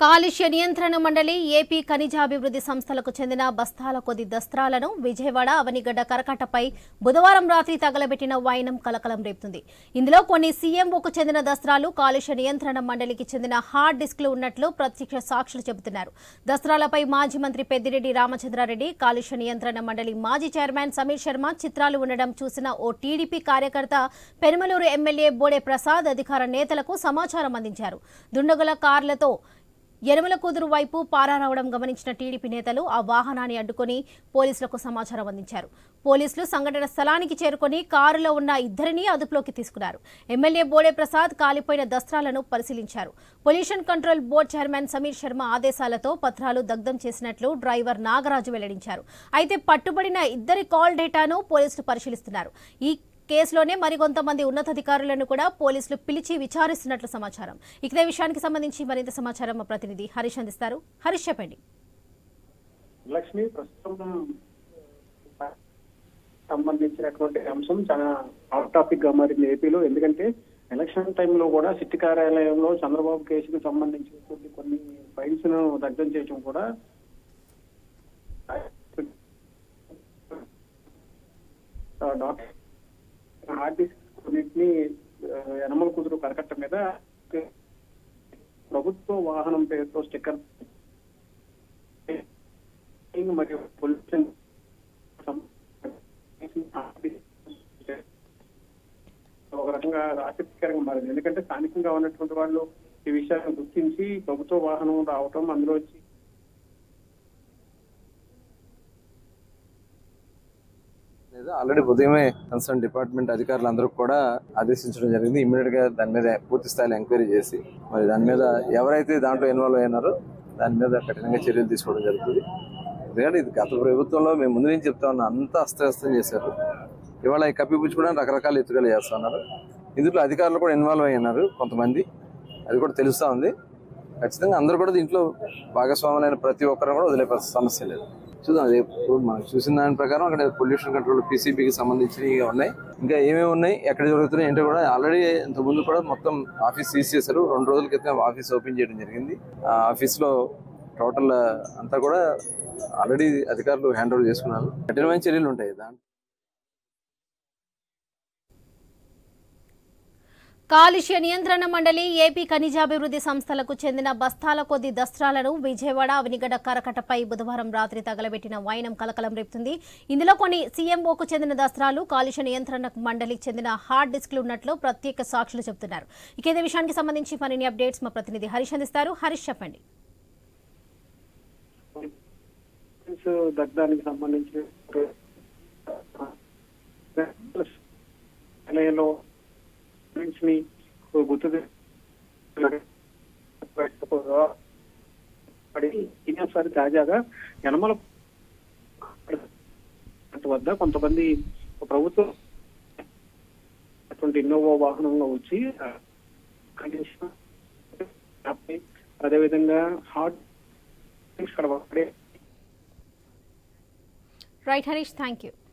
కాలుష్య నియంత్రణ మండలి ఏపీ ఖనిజాభివృద్ధి సంస్థలకు చెందిన బస్తాల కొద్ది దస్త్రాలను విజయవాడ అవనిగడ్డ కరకట్టపై బుధవారం రాత్రి తగలబెట్టిన వైనం కలకలం రేపుతుంది ఇందులో కొన్ని సీఎంఓకు చెందిన దస్త్రాలు కాలుష్య నియంత్రణ మండలికి చెందిన హార్డ్ డిస్క్లు ఉన్నట్లు ప్రత్యక్ష సాక్షులు చెబుతున్నారు దస్త్రాలపై మాజీ మంత్రి పెద్దిరెడ్డి రామచంద్రారెడ్డి కాలుష్య నియంత్రణ మండలి మాజీ చైర్మన్ సమీర్ శర్మ చిత్రాలు ఉండడం చూసిన ఓ టీడీపీ కార్యకర్త పెనుమలూరు ఎమ్మెల్యే బోడే ప్రసాద్ అధికార నేతలకు సమాచారం అందించారు దుండగుల కార్లతో యనమల కుదురు వైపు పారారావడం గమనించిన టీడీపీ నేతలు ఆ వాహనాన్ని అడ్డుకొని పోలీసులకు సమాచారం అందించారు పోలీసులు సంఘటన స్థలానికి చేరుకొని కారులో ఉన్న ఇద్దరిని అదుపులోకి తీసుకున్నారు ఎమ్మెల్యే బోడే ప్రసాద్ కాలిపోయిన దస్త్రాలను పరిశీలించారు pollution control board chairman Sameer Sharma ఆదేశాలతో పత్రాలు దగ్ధం చేసినట్లు డ్రైవర్ నాగరాజు వెల్లడించారు అయితే పట్టుబడిన ఇద్దరి కాల్ డేటాను పోలీసులు పరిశీలిస్తున్నారు ఈ కేసులోనే మరికొంతమంది ఉన్నతాధికారులను కూడా పోలీసులు పిలిచి విచారిస్తున్నట్లు సమాచారం ఇక విషయానికి సంబంధించి మరింత సమాచారం మా ప్రతినిధి హరీష్ అందిస్తారు హరీష్ చెప్పండి లక్ష్మి ప్రస్తుతం సంబంధించినటువంటి అంశం చాలా హాట్ టాపిక్ గా మారింది ఏపీలో ఎందుకంటే ఎలక్షన్ టైంలో కూడా సిట్టి కార్యాలయంలో చంద్రబాబు కేసుకు సంబంధించినటువంటి కొన్ని ఫైల్స్ ను దగ్ధం చేయడం కూడా డాక్టర్ హార్డ్ డిస్క్ కొన్నింటిని ఆ, యనమల కుదురు కరకట్ట మీద ప్రభుత్వ వాహనం పేరుతో స్టిక్కర్ మరియు పొల్యూషన్ ఒక రకంగా ఆసక్తికరంగా మారింది ఎందుకంటే స్థానికంగా ఉన్నటువంటి వాళ్ళు ఈ విషయాన్ని గుర్తించి ప్రభుత్వ వాహనం రావటం అందులో వచ్చి లేదా ఆల్రెడీ ఉదయమే కన్సర్న్ డిపార్ట్మెంట్ అధికారులందరూ కూడా ఆదేశించడం జరిగింది ఇమీడియట్ గా దాని మీద పూర్తి స్థాయిలో ఎంక్వైరీ చేసి మరి దాని మీద ఎవరైతే దాంట్లో ఇన్వాల్వ్ అయినారో దాని మీద కఠినంగా చర్యలు తీసుకోవడం జరుగుతుంది ఎందుకంటే ఇది గత ప్రభుత్వంలో మేము ముందు నుంచి చెప్తా ఉన్నాం అంతా అస్తవ్యస్తం చేశారు ఇవాళ ఈ కప్పిపుచ్చుకోవడానికి రకరకాల ఎత్తుగలు చేస్తున్నారు ఇందులో అధికారులు కూడా ఇన్వాల్వ్ అయి ఉన్నారు కొంతమంది అది కూడా తెలుస్తా ఉంది ఖచ్చితంగా అందరూ కూడా దీంట్లో భాగస్వాములైన ప్రతి ఒక్కరు కూడా వదిలే సమస్య లేదు చూద్దాం అది ఇప్పుడు మనం చూసిన దాని ప్రకారం అక్కడ పొల్యూషన్ కంట్రోల్ పీసీబీకి సంబంధించినవి ఉన్నాయి ఇంకా ఏమేమి ఉన్నాయి ఎక్కడ జరుగుతున్నాయి ఏంటో కూడా ఆల్రెడీ ఇంత ముందు కూడా మొత్తం ఆఫీస్ సీజ్ చేశారు రెండు రోజుల క్రితం ఆఫీస్ ఓపెన్ చేయడం జరిగింది ఆ ఆఫీస్ లో టోటల్ అంతా కూడా ఆల్రెడీ అధికారులు హ్యాండ్ ఓవర్ చేసుకున్నారు కఠినమైన చర్యలు ఉంటాయి దాంట్లో కాలుష్య నియంత్రణ మండలి ఏపీ ఖనిజాభివృద్ధి సంస్థలకు చెందిన బస్తాల కొద్ది దస్త్రాలను విజయవాడ అవనిగడ్డ కరకట్టపై బుధవారం రాత్రి తగలబెట్టిన వైనం కలకలం రేపుతుంది ఇందులో కొన్ని సీఎంఓకు చెందిన దస్త్రాలు కాలుష్య నియంత్రణ మండలికి చెందిన హార్డ్ డిస్క్లు ఉన్నట్లు ప్రత్యేక సాక్షులు చెబుతున్నారు ఇక ఇదే విషయానికి సంబంధించి మరిన్ని అప్డేట్స్ మా ప్రతినిధి హరీష్ అందిస్తారు హరీష్ చెప్పండి ఫైల్స్ దగ్ధానికి సంబంధించి నిలయంలో ఫైల్స్ ని గుర్తు పడి ఇదేసారి తాజాగా యనమల వద్ద కొంతమంది ప్రభుత్వం అటువంటి ఇన్నోవా వాహనంలో వచ్చి ఆ, కనీసం యాభై, అదేవిధంగా హార్ట్ ఇక్కడ వాడే రైట్ హరీష్ థ్యాంక్ యూ